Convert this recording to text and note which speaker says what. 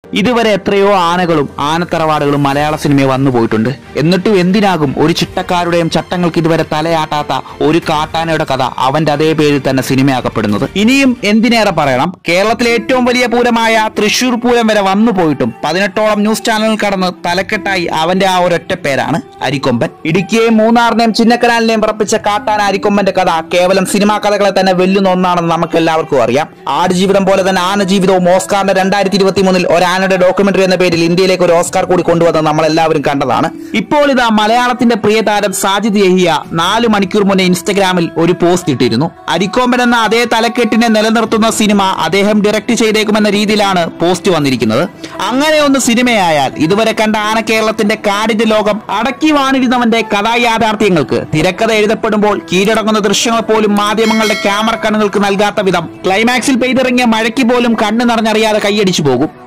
Speaker 1: ഇതുവരെ എത്രയോ ആനകളും ആനത്തറവാടുകളും മലയാള സിനിമയിൽ വന്നു പോയിട്ടുണ്ട് എന്നിട്ടും എന്തിനാകും ഒരു ചിട്ടക്കാരുടെയും ചട്ടങ്ങൾക്ക് ഇതുവരെ തലയാട്ടാത്ത ഒരു കാട്ടാനയുടെ കഥ അവന്റെ അതേ പേരിൽ തന്നെ സിനിമയാക്കപ്പെടുന്നത് ഇനിയും എന്തിനേറെ പറയണം കേരളത്തിലെ ഏറ്റവും വലിയ പൂരമായ തൃശൂർ പൂരം വരെ വന്നു പോയിട്ടും പതിനെട്ടോളം ന്യൂസ് ചാനലുകൾ കടന്ന് തലക്കെട്ടായി അവന്റെ ആ ഒരൊറ്റ പേരാണ് അരിക്കൊമ്പൻ ഇടുക്കിയെയും മൂന്നാറിനെയും ചിന്നക്കനാലിനെയും പറപ്പിച്ച കാട്ടാന അരിക്കൊമ്പന്റെ കഥ കേവലം സിനിമാ കഥകളെ തന്നെ വെല്ലുന്ന ഒന്നാണെന്ന് നമുക്ക് എല്ലാവർക്കും അറിയാം ആടുജീവിതം പോലെ തന്നെ ആന ജീവിതവും ഓസ്കാറിന്റെ രണ്ടായിരത്തി ഇരുപത്തി മൂന്നിൽ ഒരാനയുടെ ഡോക്യുമെന്ററി എന്ന പേരിൽ ഇന്ത്യയിലേക്ക് ഒരു ഓസ്കാർ കൂടി കൊണ്ടുവന്നത് നമ്മൾ എല്ലാവരും കണ്ടതാണ് ഇപ്പോൾ ഇതാ മലയാളത്തിന്റെ പ്രിയ താരം സാജിദ് യഹിയ നാല് മണിക്കൂർ മുന്നേ ഇൻസ്റ്റഗ്രാമിൽ ഒരു പോസ്റ്റ് ഇട്ടിരുന്നു അരിക്കോമ്പൻ എന്ന അതേ തലക്കെട്ടിനെ നിലനിർത്തുന്ന സിനിമ അദ്ദേഹം ഡയറക്ട് ചെയ്തേക്കുമെന്ന രീതിയിലാണ് പോസ്റ്റ് വന്നിരിക്കുന്നത് അങ്ങനെ ഒന്ന് സിനിമയായാൽ ഇതുവരെ കണ്ട ആന കേരളത്തിന്റെ കാടിന്റെ ലോകം അടക്കി വാണിരുന്നവന്റെ കഥായാഥാർത്ഥ്യങ്ങൾക്ക് തിരക്കഥ എഴുതപ്പെടുമ്പോൾ കീഴടങ്ങുന്ന ദൃശ്യങ്ങൾ പോലും മാധ്യമങ്ങളുടെ ക്യാമറ കണ്ണുകൾക്ക് നൽകാത്ത വിധം ക്ലൈമാക്സിൽ പെയ്തിറങ്ങിയ മഴയ്ക്ക് പോലും കണ്ണു നിറഞ്ഞറിയാതെ കൈയടിച്ചു പോകും